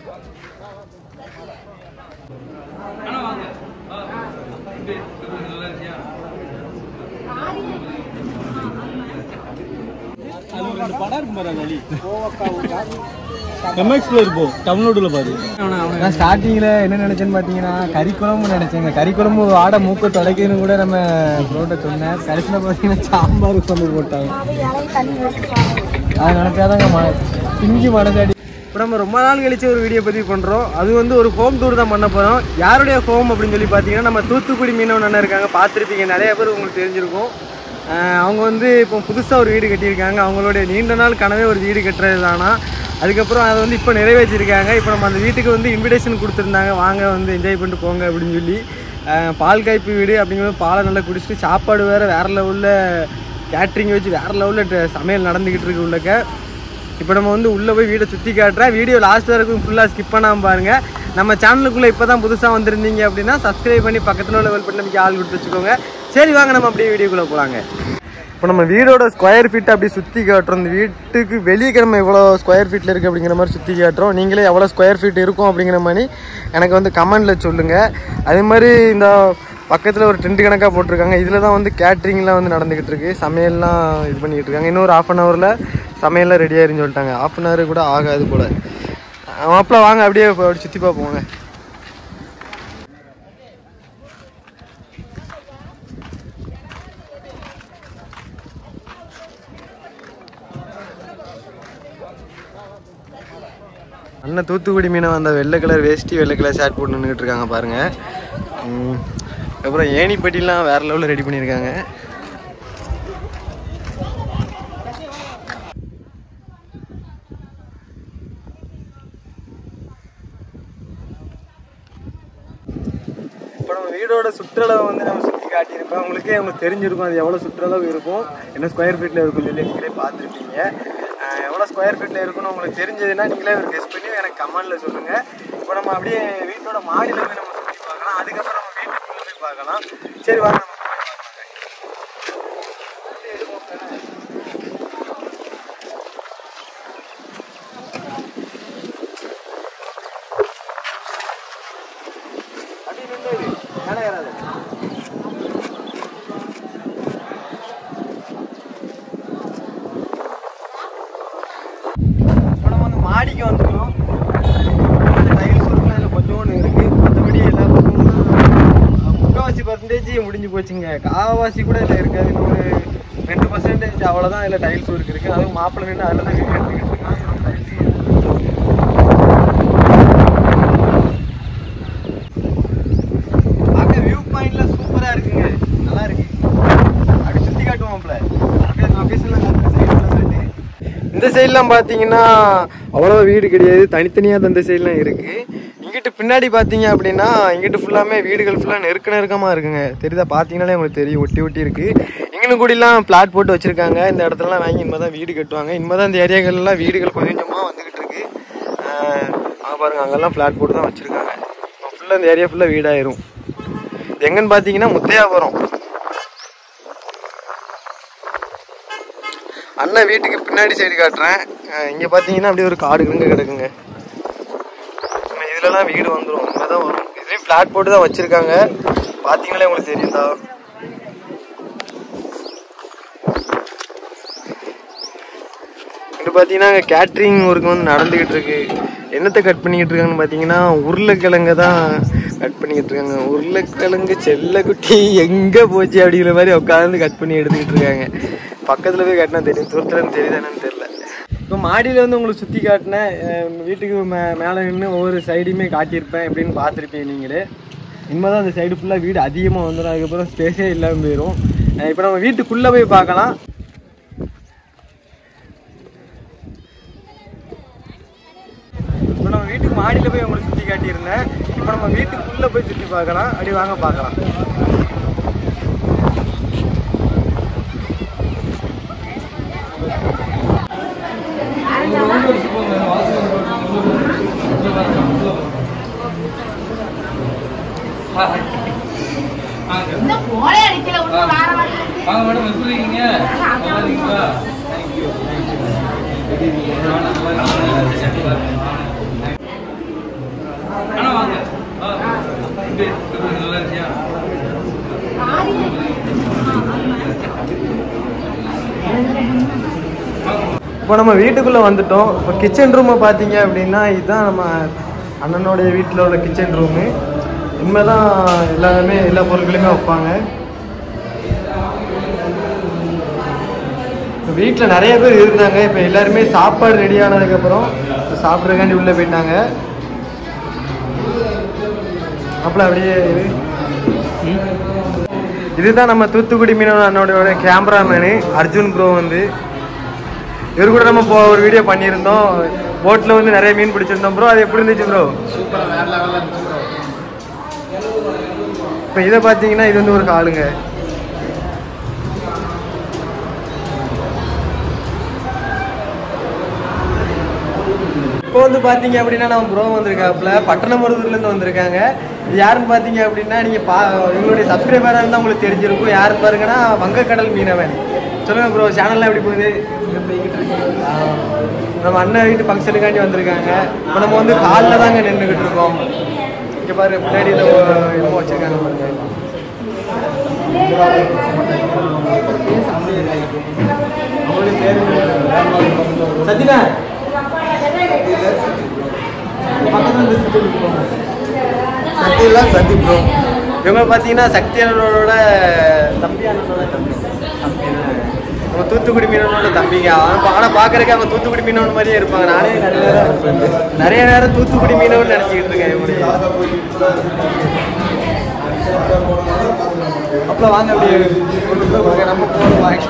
எம்எக்ஸ்ல இருப்போம் தமிழ்நாடுல பாரு நான் ஸ்டார்டிங்கில் என்ன நினைச்சேன்னு பார்த்தீங்கன்னா கறி குழம்பு நினைச்சேங்க கறி குழம்பு ஆடை மூக்க தொலைக்கணும்னு கூட நம்ம ப்ரோட்ட சொன்னேன் கடைசியில் பார்த்தீங்கன்னா சாம்பார் கொண்டு போட்டாங்க அதை நினச்சாதாங்க ம பிஞ்சு மனசாடி இப்போ நம்ம ரொம்ப நாள் கழிச்சு ஒரு வீடியோ பதிவு பண்ணுறோம் அது வந்து ஒரு ஹோம் டூர் தான் பண்ண போகிறோம் யாருடைய ஹோம் அப்படின்னு சொல்லி பார்த்தீங்கன்னா நம்ம தூத்துக்குடி மீனவன் அண்ணன் இருக்காங்க பார்த்துருப்பீங்க நிறைய பேர் உங்களுக்கு தெரிஞ்சிருக்கும் ஆஹ் அவங்க வந்து இப்போ புதுசாக ஒரு வீடு கட்டியிருக்காங்க அவங்களுடைய நீண்ட நாள் கனவே ஒரு வீடு கட்டுறது தானா அதுக்கப்புறம் அதை வந்து இப்போ நிறைவேற்றிருக்காங்க இப்போ நம்ம அந்த வீட்டுக்கு வந்து இன்விடேஷன் கொடுத்துருந்தாங்க வாங்க வந்து என்ஜாய் பண்ணிட்டு போங்க அப்படின்னு சொல்லி ஆஹ் பால் காய்ப்பு வீடு அப்படிங்கிறது பாலை நல்லா குடிச்சிட்டு சாப்பாடு வேறு வேறு லெவலில் கேட்ரிங் வச்சு வேறு லெவலில் சமையல் நடந்துக்கிட்டு இருக்கு உள்ளக்க இப்போ நம்ம வந்து உள்ளே போய் வீடை சுற்றி காட்டுறேன் வீடியோ லாஸ்ட் வரைக்கும் ஃபுல்லாக ஸ்கிப் பண்ணாமல் பாருங்கள் நம்ம சேனலுக்குள்ளே இப்போ தான் புதுசாக வந்திருந்தீங்க அப்படின்னா சப்ஸ்கிரைப் பண்ணி பக்கத்தில் உள்ள வெல் பண்ணி நமக்கு ஆள் கொடுத்து வச்சுக்கோங்க சரி வாங்க நம்ம அப்படியே வீடியோக்குள்ளே போகலாங்க இப்போ நம்ம வீடோட ஸ்கொயர் ஃபீட் அப்படி சுற்றி காட்டுறோம் இந்த வீட்டுக்கு வெளியே நம்ம எவ்வளோ ஸ்கொயர் ஃபீட்டில் இருக்குது அப்படிங்கிற மாதிரி சுற்றி காட்டுறோம் நீங்களே எவ்வளோ ஸ்கொயர் ஃபீட் இருக்கும் அப்படிங்கிற மாதிரி எனக்கு வந்து கமெண்டில் சொல்லுங்கள் அதே மாதிரி இந்த பக்கத்தில் ஒரு டென்ட் கணக்காக போட்டிருக்காங்க இதில் தான் வந்து கேட்ரிங்லாம் வந்து நடந்துக்கிட்டு இருக்கு சமையல்லாம் இது பண்ணிக்கிட்டு இருக்காங்க இன்னொரு ஆஃப் அன் ஹவரில் சமையல்லாம் ரெடி ஆயிருன்னு சொல்லிட்டாங்க ஆஃப் அன் ஹவர் கூட ஆகாது போல் மாப்பிள்ள வாங்க அப்படியே அப்படி சுற்றி பார்ப்போங்க அண்ணன் தூத்துக்குடி மீனை வந்த வெள்ளை கலர் வேஷ்டி வெள்ளை கலர் ஷர்ட் போட்டு நின்றுட்டு இருக்காங்க பாருங்க ம். அப்புறம் ஏணிப்பட்டிலாம் வேற லெவலில் ரெடி பண்ணியிருக்காங்க இப்போ நம்ம வீடோட சுற்றளவு வந்து நம்ம சுற்றி காட்டியிருப்போம் உங்களுக்கே உங்களுக்கு தெரிஞ்சிருக்கும் அது எவ்வளோ சுற்றளவு இருக்கும் என்ன ஸ்கொயர் ஃபீட்டில் இருக்கும் சொல்லி நீங்களே பார்த்துருப்பீங்க அஹ் எவ்வளோ ஸ்கொயர் ஃபீட்டில் இருக்குன்னு உங்களுக்கு தெரிஞ்சதுன்னா நீங்களே ஒரு கெஸ்ட் பண்ணி எனக்கு கமெண்டில் சொல்லுங்கள் இப்போ நம்ம அப்படியே வீட்டோட மாடியில் போய் நம்ம சுற்றி பார்க்கலாம் அதுக்கப்புறம் நம்ம வீட்டுக்குள்ளே போய் பார்க்கலாம் சரி வாங்க நம்ம அப்படியே நின்று இரு. மேலே ஏறாத. இப்போ நம்ம வந்து மாடிக்கு வந்துட்டோம் டைல்ஸ் ஒர்க்லாம் இதில் கொஞ்சோண்டு இருக்கு மற்றபடி எல்லா பக்கமும் முக்கால்வாசி பர்சன்டேஜ் முடிஞ்சு போச்சுங்க காவாசி கூட இதில் இருக்காது இன்னும் ஒரு ரெண்டு பர்சன்டேஜ் அவ்வளோதான் இதில் டைல்ஸ் ஒர்க் இருக்கு அதுவும் மாப்பிள்ளை நின்று அதில் தான் வீடு எடுத்துக்கிட்டு இருக்கான் பார்க்க வியூ பாயிண்ட்ல சூப்பரா இருக்குங்க நல்லா இருக்கு அப்படி சுத்தி காட்டுவோம்ல அப்படியே அந்த லொகேஷன்ல இந்த சைட்லாம் பார்த்தீங்கன்னா அவ்வளோ வீடு கிடையாது தனித்தனியாக இந்த சைட்லாம் இருக்கு இங்கிட்டு பின்னாடி பார்த்தீங்க அப்படின்னா இங்கிட்டு ஃபுல்லாமே வீடுகள் ஃபுல்லாக நெருக்க நெருக்கமாக இருக்குங்க தெரியுதா பார்த்தீங்கன்னாலே உங்களுக்கு தெரியும் ஒட்டி ஒட்டி இருக்கு இங்கனும் கூடிலாம் பிளாட் போட்டு வச்சிருக்காங்க இந்த இடத்துலலாம் வாங்கி இனிமே தான் வீடு கட்டுவாங்க இனிமே தான் இந்த ஏரியாக்கள்லாம் வீடுகள் கொஞ்சம் கொஞ்சமாக வந்துகிட்டு இருக்கு ஆஹ் அங்க பாருங்க அங்கெல்லாம் பிளாட் போட்டு தான் வச்சிருக்காங்க ஃபுல்லாக இந்த ஏரியா ஃபுல்லாக வீடாயிரும் இது எங்கன்னு பார்த்தீங்கன்னா முத்தையாபுரம் அண்ணன் வீட்டுக்கு பின்னாடி சைடு காட்டுறேன் அஹ் இங்க பார்த்தீங்கன்னா அப்படியே ஒரு காடு கிடங்க கிடக்குங்க நம்ம இதுலலாம் வீடு வந்துடும் இங்கே தான் வரும் இதுலேயும் ஃப்ளாட் போட்டு தான் வச்சிருக்காங்க பார்த்தீங்களே உங்களுக்கு தெரியும் தான் இங்க பார்த்தீங்கன்னா கேட்ரிங் ஒர்க் வந்து நடந்துகிட்டு இருக்கு என்னத்தை கட் பண்ணிக்கிட்டு இருக்காங்கன்னு பார்த்தீங்கன்னா உருளைக்கிழங்க தான் கட் பண்ணிக்கிட்டு இருக்காங்க உருளைக்கிழங்கு செல்லக்குட்டி எங்கே போச்சு அப்படிங்கிற மாதிரி உட்காந்து கட் பண்ணி எடுத்துக்கிட்டு இருக்காங்க பக்கத்தில் போய் கட்டினா தெரியும் தூரத்துல இருந்து தெரியுதா என்னன்னு தெரியல இப்போ மாடியில் வந்து உங்களுக்கு சுற்றி காட்டினேன் அஹ் வீட்டுக்கு மே மேலே நின்று ஒவ்வொரு சைடையுமே காட்டியிருப்பேன் எப்படின்னு பார்த்துருப்பீங்க நீங்களே இனிமேல் தான் அந்த சைடு ஃபுல்லாக வீடு அதிகமாக வந்துடும் அதுக்கப்புறம் ஸ்பேஸே இல்லாமல் போயிடும் இப்போ நம்ம வீட்டுக்குள்ளே போய் பார்க்கலாம் இப்போ நம்ம வீட்டுக்கு மாடியில் போய் உங்களுக்கு சுற்றி காட்டியிருந்தேன் இப்போ நம்ம வீட்டுக்குள்ளே போய் சுற்றி பார்க்கலாம் அப்படி வாங்க பார்க்கலாம் மோளே அடிக்கல ஒன்றும் வேற மாதிரி வாங்க மேடம் எப்படி இருக்கீங்க நல்லா இருக்கீங்களா தேங்க்யூ இப்போ நம்ம வீட்டுக்குள்ளே வந்துட்டோம் இப்போ கிச்சன் ரூமை பார்த்தீங்க அப்படின்னா இதுதான் நம்ம அண்ணனுடைய வீட்டில் உள்ள கிச்சன் ரூமு இனிமேல் தான் எல்லாருமே எல்லா பொருட்களையுமே வைப்பாங்க இப்போ வீட்டில் நிறைய பேர் இருந்தாங்க இப்போ எல்லாருமே சாப்பாடு ரெடி ஆனதுக்கப்புறம் சாப்பிட்றதுக்காண்டி உள்ளே போயிட்டாங்க அப்பல அப்படியே இரு. இதுதான் நம்ம தூத்துக்குடி மீனவன் அண்ணோட கேமராமேனு அர்ஜுன் ப்ரோ வந்து இவர் கூட நம்ம இப்போ ஒரு வீடியோ பண்ணியிருந்தோம் போட்டில் வந்து நிறைய மீன் பிடிச்சிருந்தோம் ப்ரோ அது எப்படி இருந்துச்சு ப்ரோ இப்போ இதை பார்த்தீங்கன்னா இது வந்து ஒரு காலுங்க இப்போ வந்து பார்த்தீங்க அப்படின்னா நம்ம ப்ரோ வந்திருக்காப்புல பட்டணமருதூர்லேருந்து வந்திருக்காங்க இது யாருன்னு பார்த்தீங்க அப்படின்னா நீங்கள் பா இவங்களுடைய சப்ஸ்கிரைபராக இருந்தால் உங்களுக்கு தெரிஞ்சிருக்கும் யாருன்னு பாருங்கன்னா வங்கக்கடல் மீனவன் சொல்லுங்கள் ப்ரோ சேனல்லாம் எப்படி போகுது ஆ, நம்ம அண்ணன் வீட்டு ஃபங்க்ஷனுக்காண்டி வந்திருக்காங்க இப்போ நம்ம வந்து காலில் தாங்க நின்றுக்கிட்டு இருக்கோம் இங்கே பாருங்க பின்னாடி இதை என்னமோ வச்சுருக்காங்க பாருங்க சத்தினா சக்தியெல்லாம் சக்தி ப்ரோ இவங்க பார்த்தீங்கன்னா சக்தி அண்ணனோட தம்பி அண்ணனோட தம்பி நம்ம தூத்துக்குடி மீனவனோட தம்பிங்க ஆனால் ஆனால் பார்க்கறதுக்கு அவங்க தூத்துக்குடி மீனவன் மாதிரியே இருப்பாங்க நானே நிறைய நேரம் நிறைய நேரம் தூத்துக்குடி மீனவன் நினச்சிக்கிட்டு இருக்கேன் இவங்களுடைய அப்பலாம் வாங்க அப்படியே ஒரு ரூபாய் கொடுங்க நம்ம போகணும் வாங்கி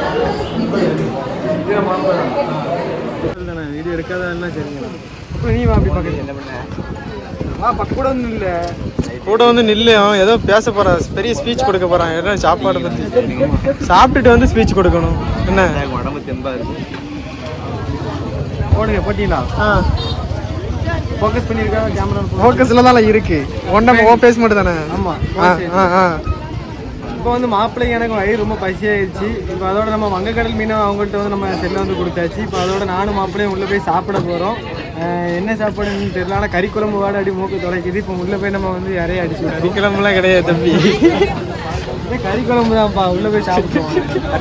வீடியோ எடுக்காதான் சரிங்க அப்புறம் நீ வா அப்படி பார்க்குறீங்க என்ன பண்ண வா பக்க கூட ஒன்றும் இல்லை கூட வந்து நில்லு அவன் ஏதோ பேச போறான் பெரிய ஸ்பீச் கொடுக்க போறான் என்ன சாப்பாடு பத்தி சாப்பிட்டுட்டு வந்து ஸ்பீச் கொடுக்கணும் என்ன உடம்பு தெம்பா இருக்கு போடுங்க போட்டிங்களா ஃபோக்கஸ் பண்ணியிருக்காங்க கேமரா ஃபோக்கஸ்ல தான் இருக்கு ஒன்றை ஓ பேஸ் மட்டும் தானே ஆமா ஆ ஆ ஆ இப்போ வந்து மாப்பிள்ளைக்கு எனக்கு வயிறு ரொம்ப பசியாயிருச்சு இப்போ அதோட நம்ம வங்கக்கடல் மீனை அவங்கள்ட்ட வந்து நம்ம செல்ல வந்து கொடுத்தாச்சு இப்போ அதோட நானும் மாப்பிள்ளையும் உள்ளே போய் சாப்பிட போகிறோம் என்ன சாப்பாடுன்னு தெரியல ஆனால் கறி குழம்பு வாட அடி மூக்கு தொலைக்குது இப்போ உள்ளே போய் நம்ம வந்து இறைய அடிச்சு விட்டோம். சனிக்கிழமெல்லாம் கிடையாது தம்பி இதே கறி குழம்பு தான்ப்பா உள்ளே போய் சாப்பிட்டோம்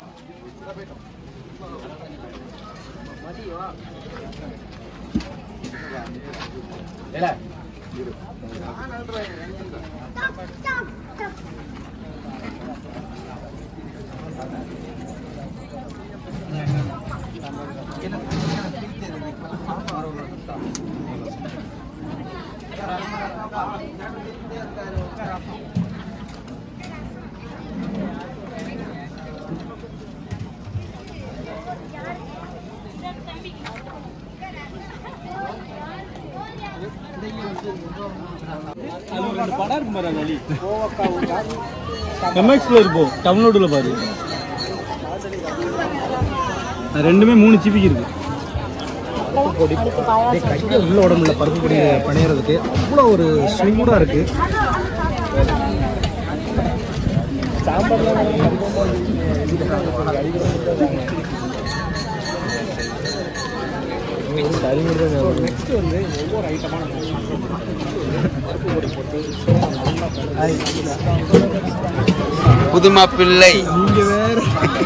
அது ஒரு ரெண்டு படம் இருக்கும் பாரு வழி எம்எக்ஸ்ல இருக்கும் டவுன்லோடுல பாரு அது ரெண்டுமே மூணு ஜிபிக்கு இருக்கு உள்ள உடம்புல பருப்பு பொடி பணியறதுக்கு அவ்வளோ ஒரு சூடாக இருக்கு நெக்ஸ்ட் வந்து ஒவ்வொரு ஐட்டமான புதுமா பிள்ளை நீங்க வேற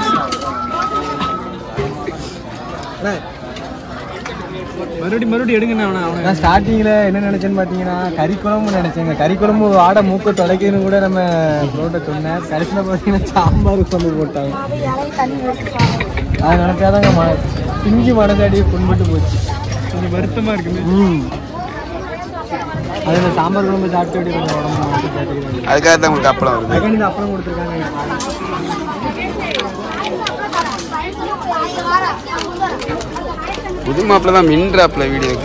அண்ணா, மறுபடியும் மறுபடியும் எடுங்க அவனை அவனை நான் ஸ்டார்டிங்கில் என்ன நினச்சேன்னு பார்த்தீங்கன்னா கறி குழம்பு நினச்சேங்க கறி குழம்பு ஆடை மூக்க தொலைக்கணும்னு கூட நம்ம ப்ரோட்ட சொன்னேன் கடைசியில் பார்த்தீங்கன்னா சாம்பார் கொண்டு போட்டாங்க அதை நினச்சாதாங்க ம பிஞ்சு மனசாடியே புண்பட்டு போச்சு கொஞ்சம் வருத்தமா இருக்குது ம் அது இந்த சாம்பார் குழம்பு சாப்பிட்டு அப்படி கொஞ்சம் உடம்பு மாத்தி கேட்டுக்கிறேன் அதுக்காக தான் உங்களுக்கு அப்பளம் வருது அதுக்காண்டி இந்த அப்பளம் கொடுத்துருக்காங்க புது மாப்பிள்ள தான் மின்றாப்ல வீடியோக்கு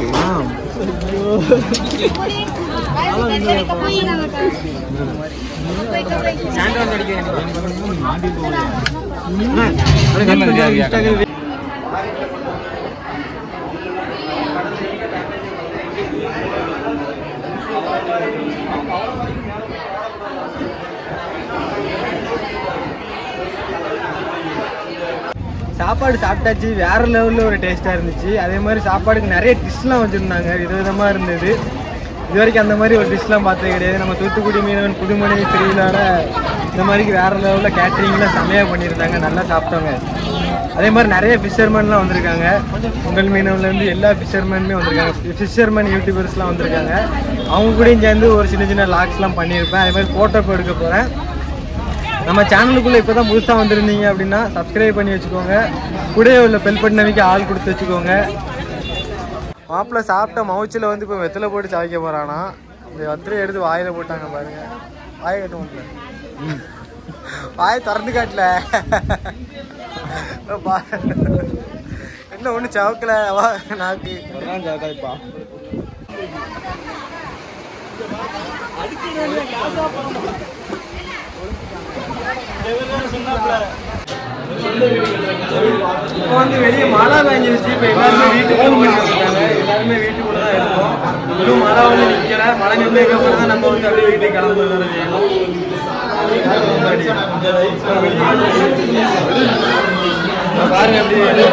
சாப்பாடு சாப்பிட்டாச்சு வேற லெவலில் ஒரு டேஸ்ட்டாக இருந்துச்சு அதே மாதிரி சாப்பாடுக்கு நிறைய டிஷ்லாம் வச்சுருந்தாங்க விதவிதமாக இருந்தது இது வரைக்கும் அந்த மாதிரி ஒரு டிஷ்லாம் பார்த்தது கிடையாது நம்ம தூத்துக்குடி மீனவன் புதுமனை திருவிழாவில் இந்த மாதிரி வேற லெவலில் கேட்டரிங்லாம் செமையாக பண்ணியிருந்தாங்க நல்லா சாப்பிட்டோங்க அதே மாதிரி நிறைய ஃபிஷர்மேன்லாம் வந்திருக்காங்க உங்கள் மீனவன்லேருந்து எல்லா ஃபிஷர்மேனுமே வந்திருக்காங்க ஃபிஷர்மேன் யூடியூபர்ஸ்லாம் வந்திருக்காங்க அவங்க கூடயும் சேர்ந்து ஒரு சின்ன சின்ன லாக்ஸ்லாம் பண்ணியிருப்பேன் அதே மாதிரி ஃபோட்டோ எடுக்க போகிறேன் நம்ம சேனலுக்குள்ளே இப்போ தான் புதுசாக வந்திருந்தீங்க அப்படின்னா சப்ஸ்கிரைப் பண்ணி வச்சுக்கோங்க கூடவே உள்ள பெல் பட்டனவிக்கு ஆள் கொடுத்து வச்சுக்கோங்க மாப்பிள்ளை சாப்பிட்ட மவுச்சில் வந்து இப்போ வெத்தலை போட்டு சாய்க்க போகிறானா இந்த வெத்தலை எடுத்து வாயில் போட்டாங்க பாருங்க வாயை கட்ட முடியல வாயை திறந்து காட்டல பா- என்ன ஒன்றும் சவக்கல வா நாக்கு இப்போ வந்து வெளியே மழை வாங்கிருச்சு இப்போ எல்லாருமே வீட்டுக்குள்ள போய் வந்துட்டாங்க எல்லாருமே வீட்டுக்குள்ள தான் இருக்கோம் இன்னும் மழை வந்து நிற்கல மழை நின்றதுக்கு அப்புறம் தான் நம்ம வந்து அப்படியே வீட்டுக்கு கிளம்புறது வேலை செய்யணும் பாருங்க அப்படியே